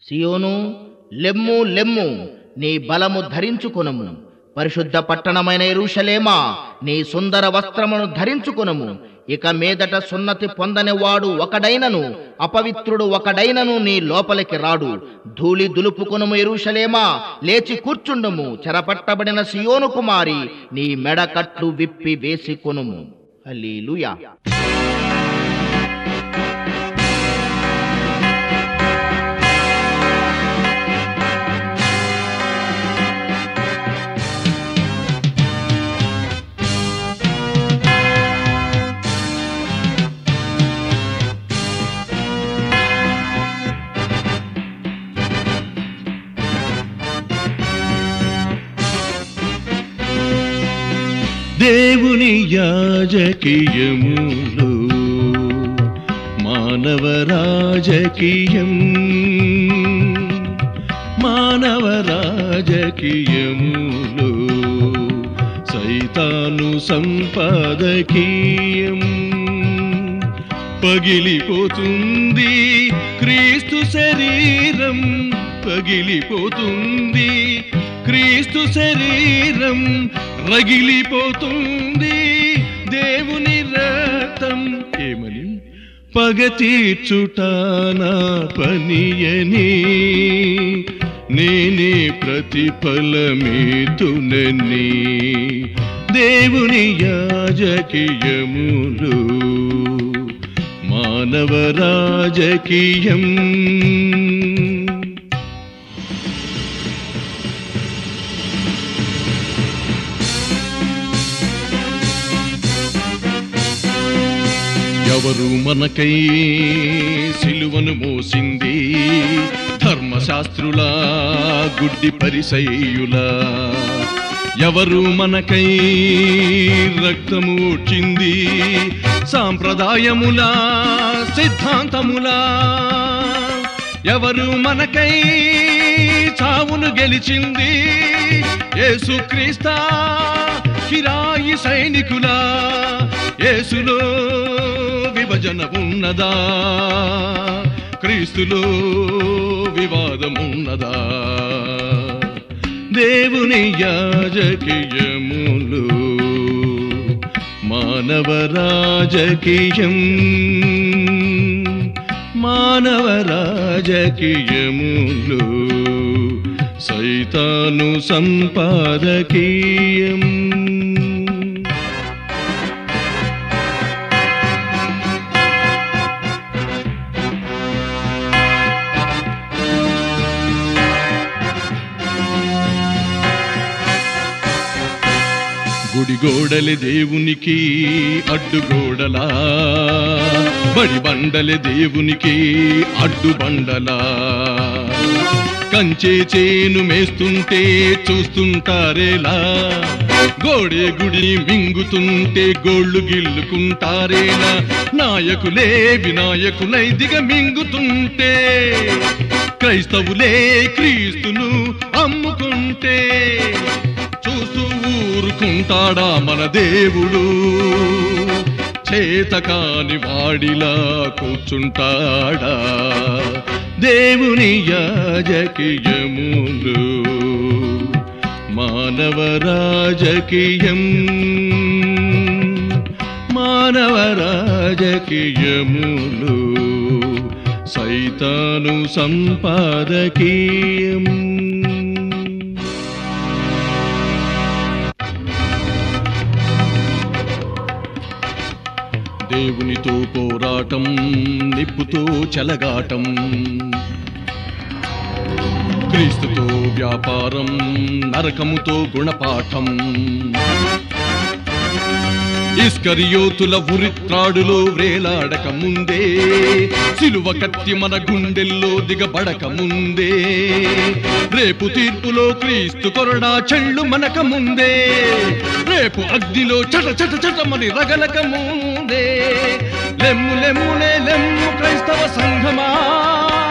సియోను లెమ్ము లెమ్ము నీ బలము ధరించుకొనుము పరిశుద్ధ పట్టణమైన ఎరుషలేమా నీ సుందర వస్త్రమును ధరించుకొనుము ఇక మీదట సున్నతి పొందనివాడు ఒకడైనను అపవిత్రుడు ఒకడైనను నీ లోపలికి రాడు ధూళి దులుపుకొనుము ఎరుషలేమా లేచి కూర్చుండుము చెరపట్టబడిన సియోను కుమారి నీ మెడకట్లు విప్పి వేసికొనుము హల్లెలూయా దేవుని యాజకీయములు మానవ రాజకీయం మానవ రాజకీయములు సైతాను సంపాదకీయం పగిలిపోతుంది క్రీస్తు శరీరం పగిలిపోతుంది క్రీస్తు శరీరం రగిలిపోతుంది దేవుని రక్తం ఏమని పగ తీర్చుట నా పనియని నేనే ప్రతిఫలమేతునని దేవుని యాజకీయములు మానవ రాజకీయం ఎవరు మనకై సిలువను మోసింది ధర్మశాస్త్రులా గుడ్డి పరిసయ్యులా ఎవరు మనకై రక్తము ఊడ్చింది సాంప్రదాయములా సిద్ధాంతములా ఎవరు మనకై చావును గెలిచింది యేసుక్రీస్తా కిరాయి సైనికులా యేసులో విభజన ఉన్నదా క్రీస్తులో వివాదమున్నదా దేవుని యాజకీయములు మానవ రాజకీయం మానవ రాజకీయములు సైతాను సంపాదకీయం గుడి గోడలే దేవునికి అడ్డుగోడలా బడి బండలే దేవునికి అడ్డు బండలా కంచే చేను మేస్తుంటే చూస్తుంటారేలా గోడే గుడి మింగుతుంటే గోళ్ళు గిల్లుకుంటారేలా నాయకులే వినాయకులై దిగ మింగుతుంటే క్రైస్తవులే క్రీస్తును అమ్ముకుంటే చూస్తూ ఊరుకుంటాడా మన దేవుడు చేతకాని వాడిలా కూర్చుంటాడా దేవుని యాజకీయములు మానవ రాజకీయం మానవ రాజకీయములు సైతాను సంపాదకీయం దేవునితో పోరాటం నిప్పుతో చెలగాటం క్రీస్తుతో వ్యాపారం నరకముతో గుణపాఠం ఇస్కరియోతుల ఉరిత్రాడులో వ్రేలాడక ముందే సిలువ కత్తి మన గుండెల్లో దిగబడక ముందే రేపు తీర్పులో క్రీస్తు కొరడా చెళ్ళు మనక ముందే రేపు అగ్నిలో చట చట చటమని రగలక ముందే లెమ్ము లెమ్ములే లెమ్ము క్రైస్తవ సంఘమా